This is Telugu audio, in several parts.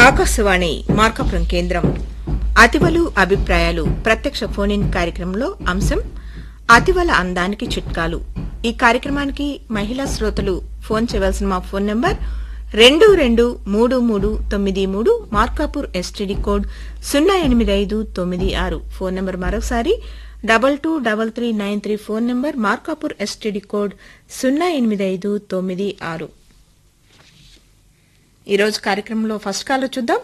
ఆకాశవాణి మార్కాపురం కేంద్రం అతివలు అభిప్రాయాలు ప్రత్యక్ష ఫోన్ ఇన్ కార్యక్రమంలో అంశం అతివల అందానికి చిట్కాలు ఈ కార్యక్రమానికి మహిళా శ్రోతలు ఫోన్ చేయవలసిన మా ఫోన్ నంబర్ రెండు రెండు మూడు మూడు తొమ్మిది మూడు మార్కాపూర్ ఎస్టీడీ కోడ్ సున్నా ఎనిమిది ఐదు తొమ్మిది ఆరు ఫోన్ నంబర్ మరోసారి double two double three nine three phone number Markapur STD code సున్నా ఎనిమిది ఐదు తొమ్మిది ఆరు ఈరోజు కార్యక్రమంలో ఫస్ట్ కాల్ చూద్దాం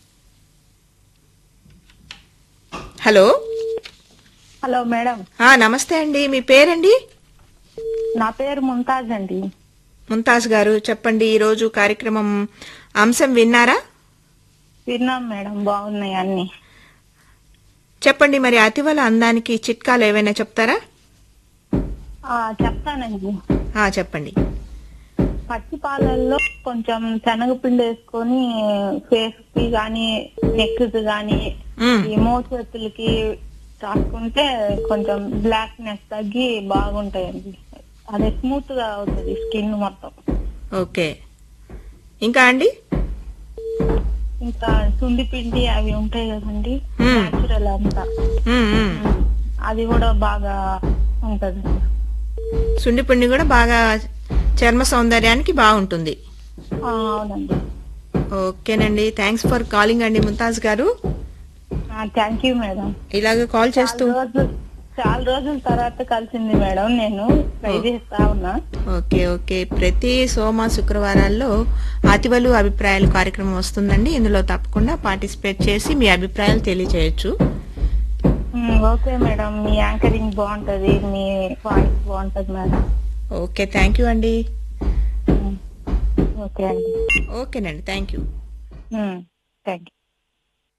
హలో హలో మేడం ఆ, నమస్తే అండి మీ పేరండి నా పేరు ముంతాజ్ అండి ముంతాజ్ గారు చెప్పండి ఈరోజు కార్యక్రమం అంశం విన్నారా విన్నాం మేడం బాగున్నాయి అన్ని చెప్పండి మరి అతివల అందానికి చిట్కాలు ఏవైనా చెప్తారా ఆ, చెప్తానండి ఆ, చెప్పండి పచ్చి పాలల్లో కొంచెం శనగపిండి వేసుకొని ఫేస్ కి గాని నెక్ కి గాని మ్, ఈ మోచేతులకి రాసుకుంటే కొంచెం బ్లాక్నెస్ తగ్గి బాగుంటాయండి అదే స్మూత్ గా అవుతుంది స్కిన్ మొత్తం ఓకే ఇంకా అండి ఇంకా సుండి పిండి అవి ఉంటాయి కదండి మ్. న్యాచురల్ అంతా ఉమ్, ఉమ్. అది కూడా బాగా ఉంటది సుండిపిండి కూడా బాగా చర్మ సౌందర్యానికి బాగుంటుంది ఆ, అవునండి ఓకేనండి థ్యాంక్స్ ఫర్ కాలింగ్ అండి Mumtaz garu thank you madam ఇలాగ కాల్ చేస్తూ చాలా రోజులు చాలా రోజుల తర్వాత కలిసింది మేడం నేను ట్రై చేస్తా ఉన్నా ఓకే ఓకే ప్రతి సోమ శుక్రవారాల్లో అతివలు అభిప్రాయాలు కార్యక్రమం వస్తుందండి ఇందులో తప్పకుండా పార్టిసిపేట్ చేసి మీ అభిప్రాయాలు తెలియజేయొచ్చు ఉమ్, ఓకే మేడం మీ యాంకరింగ్ బాగుంటది మీ వాయిస్ బాగుంటది మేడం ఓకే థ్యాంక్ యూ అండి ఉమ్, ఓకే అండి ఓకేనండి థ్యాంక్ యూ థ్యాంక్ యూ